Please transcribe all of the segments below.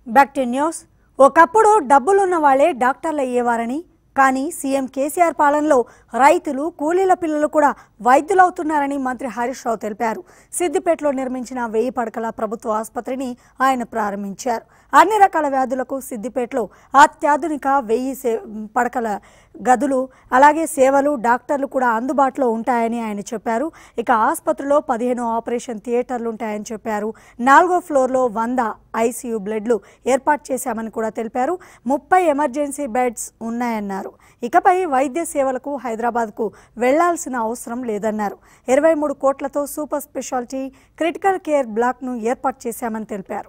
back to news ఒకప్పుడు డబ్బులున్న వాళ్ళే డాక్టర్లు అయ్యేవారని కానీ సీఎం కేసీఆర్ పాలనలో రైతులు కూలీల పిల్లలు కూడా వైద్యులవుతున్నారని మంత్రి హరీష్ రావు తెలిపారు సిద్దిపేటలో నిర్మించిన వెయ్యి పడకల ప్రభుత్వ ఆసుపత్రిని ఆయన ప్రారంభించారు అన్ని రకాల వ్యాధులకు సిద్దిపేటలో అత్యాధునిక వెయ్యి సే పడకల గదులు అలాగే సేవలు డాక్టర్లు కూడా అందుబాటులో ఉంటాయని ఆయన చెప్పారు ఇక ఆసుపత్రిలో పదిహేను ఆపరేషన్ థియేటర్లు ఉంటాయని చెప్పారు నాలుగో ఫ్లోర్లో వంద ఐసీయూ బెడ్లు ఏర్పాటు చేశామని కూడా తెలిపారు ముప్పై ఎమర్జెన్సీ బెడ్స్ ఉన్నాయన్నారు ఇకపై వైద్య సేవలకు హైదరాబాద్కు వెళ్లాల్సిన అవసరం లేదన్నారు ఇరవై మూడు కోట్లతో సూపర్ స్పెషాలిటీ క్రిటికల్ కేర్ బ్లాక్ను ఏర్పాటు చేశామని తెలిపారు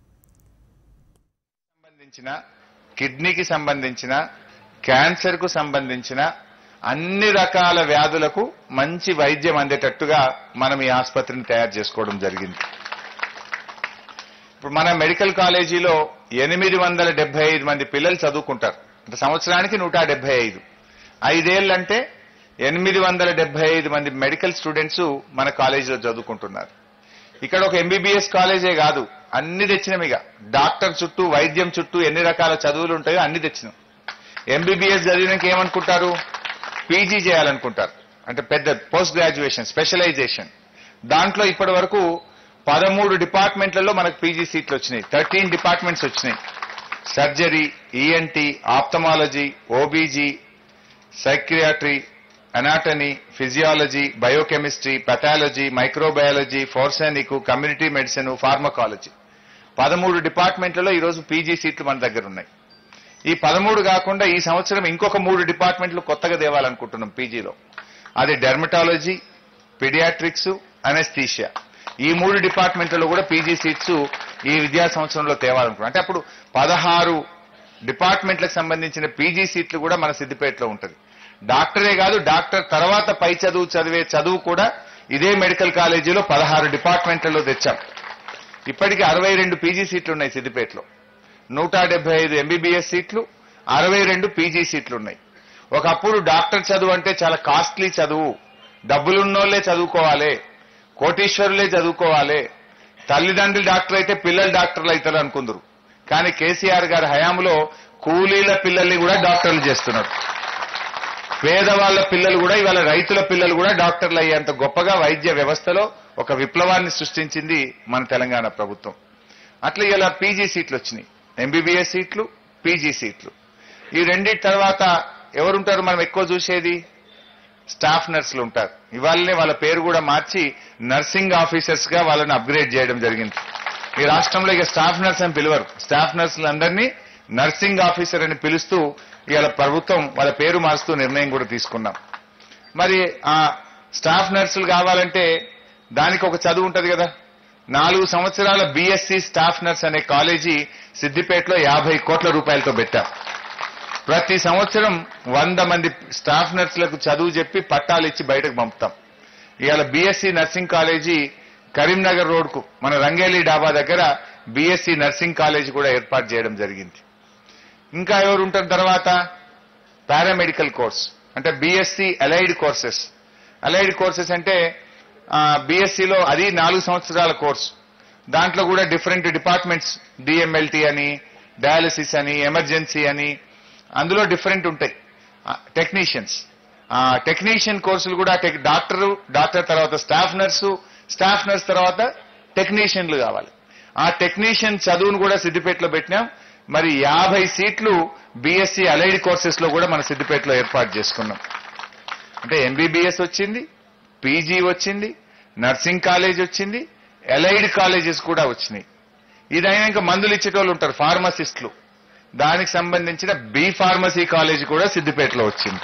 సంబంధించిన కిడ్నీకి సంబంధించిన క్యాన్సర్ కు సంబంధించిన అన్ని రకాల వ్యాధులకు మంచి వైద్యం అందేటట్టుగా మనం ఈ ఆసుపత్రిని తయారు చేసుకోవడం జరిగింది ఇప్పుడు మన మెడికల్ కాలేజీలో ఎనిమిది వందల డెబ్బై ఐదు మంది పిల్లలు చదువుకుంటారు అంటే సంవత్సరానికి నూట డెబ్బై ఐదు ఐదేళ్లంటే ఎనిమిది వందల డెబ్బై ఐదు మంది మెడికల్ స్టూడెంట్స్ మన కాలేజీలో చదువుకుంటున్నారు ఇక్కడ ఒక ఎంబీబీఎస్ కాలేజే కాదు అన్ని తెచ్చినాం ఇక డాక్టర్ చుట్టూ వైద్యం చుట్టూ ఎన్ని రకాల చదువులు ఉంటాయో అన్ని తెచ్చినాం ఎంబీబీఎస్ చదివినాక ఏమనుకుంటారు పీజీ చేయాలనుకుంటారు అంటే పెద్ద పోస్ట్ గ్రాడ్యుయేషన్ స్పెషలైజేషన్ దాంట్లో ఇప్పటి వరకు పదమూడు డిపార్ట్మెంట్లలో మనకు పీజీ సీట్లు వచ్చినాయి థర్టీన్ డిపార్ట్మెంట్స్ వచ్చినాయి surgery ENT ophthalmology OBG psychiatry anatomy physiology biochemistry pathology microbiology forensic community medicine pharmacology పదమూడు డిపార్ట్మెంట్లలో ఈరోజు పీజీ సీట్లు మన దగ్గర ఉన్నాయి ఈ పదమూడు కాకుండా ఈ సంవత్సరం ఇంకొక మూడు డిపార్ట్మెంట్లు కొత్తగా తేవాలనుకుంటున్నాం పీజీలో అది డెర్మటాలజీ పిడియాట్రిక్స్ అనెస్థీషియా ఈ మూడు డిపార్ట్మెంట్లలో కూడా పీజీ సీట్స్ ఈ విద్యా సంవత్సరంలో తేవాలనుకుంటున్నాం అంటే అప్పుడు పదహారు డిపార్ట్మెంట్లకు సంబంధించిన పీజీ సీట్లు కూడా మన సిద్దిపేటలో ఉంటుంది డాక్టరే కాదు డాక్టర్ తర్వాత పై చదువు చదివే చదువు కూడా ఇదే మెడికల్ కాలేజీలో పదహారు డిపార్ట్మెంట్లలో తెచ్చాం ఇప్పటికి అరవై రెండు పీజీ సీట్లు ఉన్నాయి సిద్దిపేటలో నూట డెబ్బై ఐదు ఎంబీబీఎస్ సీట్లు అరవై రెండు పీజీ సీట్లు ఉన్నాయి ఒకప్పుడు డాక్టర్ చదువు అంటే చాలా కాస్ట్లీ చదువు డబ్బులున్నోళ్లే చదువుకోవాలి కోటీశ్వరులే చదువుకోవాలి తల్లిదండ్రులు డాక్టర్ అయితే పిల్లలు డాక్టర్లు అవుతారు అనుకుందరు కానీ కేసీఆర్ గారి హయాంలో కూలీల పిల్లల్ని కూడా డాక్టర్లు చేస్తున్నారు పేదవాళ్ల పిల్లలు కూడా ఇవాళ రైతుల పిల్లలు కూడా డాక్టర్లు అయ్యేంత గొప్పగా వైద్య వ్యవస్థలో ఒక విప్లవాన్ని సృష్టించింది మన తెలంగాణ ప్రభుత్వం అట్లా ఇలా పీజీ సీట్లు వచ్చినాయి ఎంబీబీఎస్ సీట్లు పీజీ సీట్లు ఈ రెండింటి తర్వాత ఎవరుంటారు మనం ఎక్కువ చూసేది స్టాఫ్ నర్సులు ఉంటారు ఇవాళనే వాళ్ళ పేరు కూడా మార్చి నర్సింగ్ ఆఫీసర్స్ గా వాళ్ళని అప్గ్రేడ్ చేయడం జరిగింది ఈ రాష్ట్రంలో ఇక స్టాఫ్ నర్స్ అని పిలవరు స్టాఫ్ నర్సులందరినీ నర్సింగ్ ఆఫీసర్ అని పిలుస్తూ ఇవాళ ప్రభుత్వం వాళ్ళ పేరు మారుస్తూ నిర్ణయం కూడా తీసుకున్నాం మరి ఆ స్టాఫ్ నర్సులు కావాలంటే దానికి ఒక చదువు ఉంటది కదా నాలుగు సంవత్సరాల బీఎస్సీ స్టాఫ్ నర్స్ అనే కాలేజీ సిద్దిపేటలో యాభై కోట్ల రూపాయలతో పెట్టాం ప్రతి సంవత్సరం వంద మంది స్టాఫ్ నర్సులకు చదువు చెప్పి పట్టాలు ఇచ్చి బయటకు పంపుతాం ఇవాళ BSc nursing college Karimnagar road కు మన రంగేలి డాబా దగ్గర బీఎస్సీ నర్సింగ్ కాలేజీ కూడా ఏర్పాటు చేయడం జరిగింది ఇంకా ఎవరు ఉంటారు తర్వాత పారామెడికల్ కోర్స్ అంటే BSc allied courses allied courses అంటే బీఎస్సీలో అది నాలుగు సంవత్సరాల కోర్సు దాంట్లో కూడా డిఫరెంట్ డిపార్ట్మెంట్స్ డిఎంఎల్టీ అని డయాలసిస్ అని ఎమర్జెన్సీ అని అందులో డిఫరెంట్ ఉంటాయి టెక్నీషియన్స్ టెక్నీషియన్ కోర్సులు కూడా టెక్- డాక్టరు డాక్టర్ తర్వాత స్టాఫ్ నర్సు స్టాఫ్ నర్స్ తర్వాత టెక్నీషియన్లు కావాలి ఆ టెక్నీషియన్ చదువును కూడా సిద్దిపేటలో పెట్టినాం మరి యాభై సీట్లు బీఎస్సీ అలైడ్ కోర్సెస్ లో కూడా మన సిద్దిపేటలో ఏర్పాటు చేసుకున్నాం అంటే ఎంబీబీఎస్ వచ్చింది పీజీ వచ్చింది నర్సింగ్ కాలేజ్ వచ్చింది ఎలైడ్ కాలేజెస్ కూడా వచ్చినాయి ఇదైనా ఇంకా మందులు ఇచ్చేటోళ్ళు ఉంటారు ఫార్మసిస్టులు దానికి సంబంధించిన బి ఫార్మసీ కాలేజ్ కూడా సిద్దిపేటలో వచ్చింది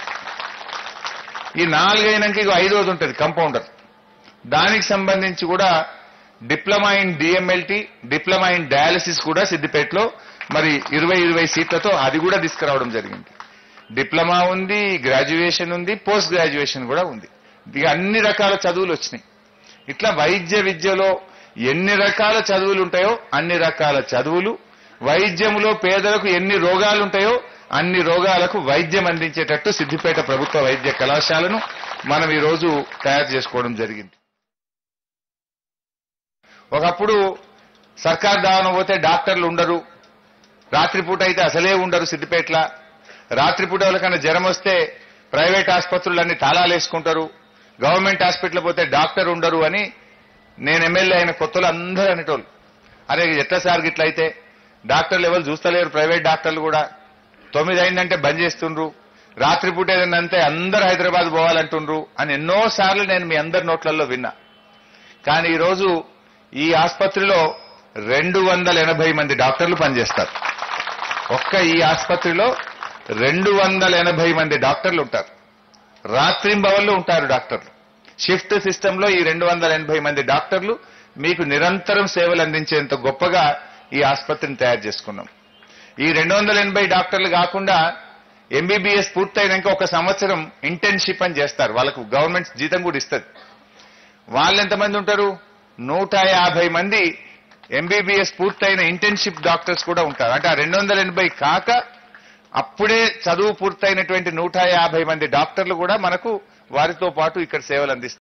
ఈ నాలుగైనాక ఇక ఐదోది ఉంటుంది కంపౌండర్ దానికి సంబంధించి కూడా diploma in DMLT diploma in dialysis కూడా సిద్దిపేటలో మరి ఇరవై ఇరవై సీట్లతో అది కూడా తీసుకురావడం జరిగింది డిప్లొమా ఉంది గ్రాడ్యుయేషన్ ఉంది పోస్ట్ గ్రాడ్యుయేషన్ కూడా ఉంది ఇక అన్ని రకాల చదువులు వచ్చినాయి ఇట్లా వైద్య విద్యలో ఎన్ని రకాల చదువులు ఉంటాయో అన్ని రకాల చదువులు వైద్యములో పేదలకు ఎన్ని రోగాలు ఉంటాయో అన్ని రోగాలకు వైద్యం అందించేటట్టు సిద్దిపేట ప్రభుత్వ వైద్య కళాశాలను మనం ఈ రోజు తయారు చేసుకోవడం జరిగింది ఒకప్పుడు సర్కార్ దావన పోతే డాక్టర్లు ఉండరు రాత్రిపూట అయితే అసలే ఉండరు సిద్దిపేటల రాత్రిపూట ఎవరికైనా జ్వరం వస్తే ప్రైవేట్ ఆసుపత్రులన్నీ తాళాలు వేసుకుంటారు గవర్నమెంట్ హాస్పిటల్ పోతే డాక్టర్ ఉండరు అని నేను ఎమ్మెల్యే అయిన కొత్తలు అందరూ అనేటోళ్ళు అరే ఎట్లా సార్ గిట్లయితే డాక్టర్లు ఎవరు చూస్తలేరు ప్రైవేట్ డాక్టర్లు కూడా తొమ్మిది అయిందంటే బంద్ చేస్తుండ్రు రాత్రిపూట ఏదైనా అంతే అందరు హైదరాబాద్ పోవాలంటుండ్రు అని ఎన్నో సార్లు నేను మీ అందరి నోట్లలో విన్నా కానీ ఈరోజు ఈ ఆసుపత్రిలో రెండు వందల ఎనభై మంది డాక్టర్లు పనిచేస్తారు ఒక్క ఈ ఆసుపత్రిలో రెండు వందల ఎనభై మంది డాక్టర్లు ఉంటారు రాత్రింబవళ్ళు ఉంటారు డాక్టర్లు షిఫ్ట్ సిస్టమ్ లో ఈ రెండు వందల ఎనభై మంది డాక్టర్లు మీకు నిరంతరం సేవలు అందించేంత గొప్పగా ఈ ఆసుపత్రిని తయారు చేసుకున్నాం ఈ రెండు వందల ఎనభై డాక్టర్లు కాకుండా ఎంబీబీఎస్ పూర్తయినాక ఒక సంవత్సరం ఇంటర్న్షిప్ అని చేస్తారు వాళ్ళకు గవర్నమెంట్ జీతం కూడా ఇస్తుంది వాళ్ళు ఎంతమంది ఉంటారు నూట యాభై మంది ఎంబీబీఎస్ పూర్తయిన ఇంటర్న్షిప్ డాక్టర్స్ కూడా ఉంటారు అంటే ఆ రెండు వందల ఎనభై కాక అప్పుడే చదువు పూర్తయినటువంటి నూట యాభై మంది డాక్టర్లు కూడా మనకు వారితో పాటు ఇక్కడ సేవలు అందిస్తారు